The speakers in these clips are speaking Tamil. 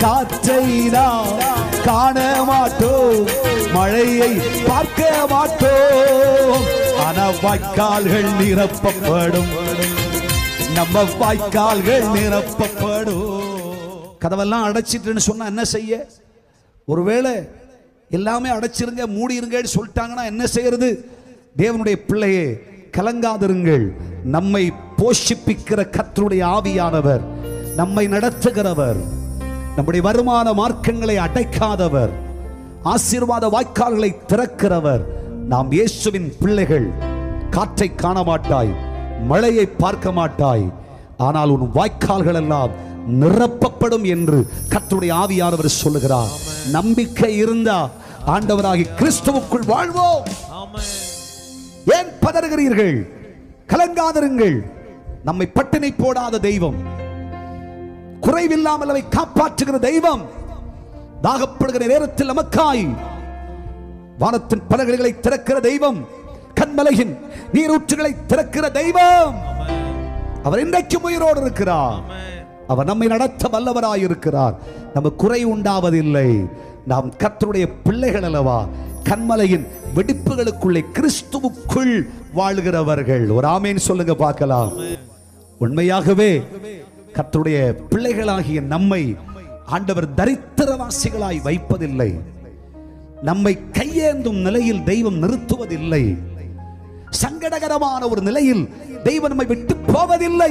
காற்றை நாம் காண மாட்டோம் மழையை பார்க்க மாட்டோம் ஆனா வாய்க்கால்கள் நிரப்பப்படும் நம்ம வாய்க்கால்கள் நிரப்பப்படும் கதவெல்லாம் அடைச்சிட்டுன்னு சொன்னா என்ன செய்ய ஒருவேளை எல்லாமே அடைச்சிருங்க மூடிருங்கன்னு சொல்லிட்டாங்கன்னா என்ன செய்யறது தேவனுடைய பிள்ளையே கலங்காதிருங்கள் நம்மை போஷிப்பிக்கிற கர்த்தருடைய ஆவியானவர் நம்மை நடத்துகிறவர் நம்முடைய வருமான மார்க்கங்களை அடைக்காதவர் ஆசீர்வாத வாய்க்கால்களை திறக்கிறவர் நாம் இயேசுவின் பிள்ளைகள் காற்றை காண மாட்டாய் மழையை பார்க்க மாட்டாய் ஆனால் உன் வாய்க்கால்கள் எல்லாம் நிரப்பப்படும் என்று கர்த்தருடைய ஆவியானவர் சொல்லுகிறார் நம்பிக்கை இருந்தா ஆண்டவராகி கிறிஸ்துவுக்குள் வாழ்வோம் ஆமென் ஏன் பதறுகிறீர்கள் கலங்காதிருங்கள் நம்மை பட்டினி போடாத தெய்வம் குறைவில்லாமல் அவை காப்பாற்றுகிற தெய்வம் தாகப்படுகிற நேரத்தில் நமக்காய் வானத்தின் பலகைகளை திறக்கிற தெய்வம் கண்மலையின் நீரூற்றுகளை திறக்கிற தெய்வம் அவர் இன்றைக்கும் உயிரோடு இருக்கிறார் அவர் நம்மை நடத்த வல்லவராய் இருக்கிறார் நம்ம குறை உண்டாவதில்லை நாம் கர்த்தருடைய பிள்ளைகள் அல்லவா கண்மலையின் வெடிப்புகளுக்குள்ளே கிறிஸ்துவுக்குள் வாழ்கிறவர்கள் ஒரு ஆமேன் சொல்லுங்க பார்க்கலாம் உண்மையாகவே கர்த்தருடைய பிள்ளைகளாகிய நம்மை ஆண்டவர் தரித்திரவாசிகளாய் வைப்பதில்லை நம்மை கையேந்தும் நிலையில் தெய்வம் நிறுத்துவதில்லை சங்கடகரமான ஒரு நிலையில் தெய்வம் நம்மை விட்டு போவதில்லை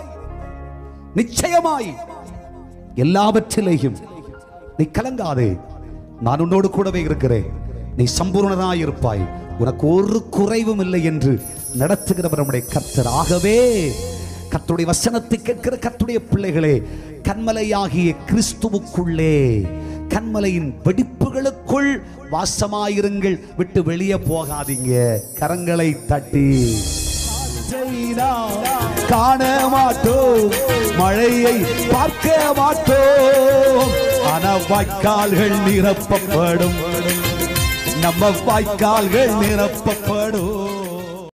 நிச்சயமாய் எல்லாவற்றிலேயும் நீ கலங்காதே நான் உன்னோடு கூடவே இருக்கிறேன் நீ சம்பூர்ணனாய் இருப்பாய் உனக்கு ஒரு குறைவும் இல்லை என்று நடத்துகிறவர் நம்முடைய கர்த்தர் ஆகவே கர்த்தருடைய வசனத்தை கேட்கிற கர்த்தருடைய பிள்ளைகளே கண்மலையாகிய கிறிஸ்துவுக்குள்ளே கண்மலையின் வெடிப்புகளுக்குள் வாசமாயிருங்கள் விட்டு வெளியே போகாதீங்க கரங்களை தட்டி காண மாட்டோம் மழையை பார்க்க மாட்டோம் ஆனா வாய்க்கால்கள் நிரப்பப்படும் நம்ம வாய்க்கால்கள் நிரப்பப்படும்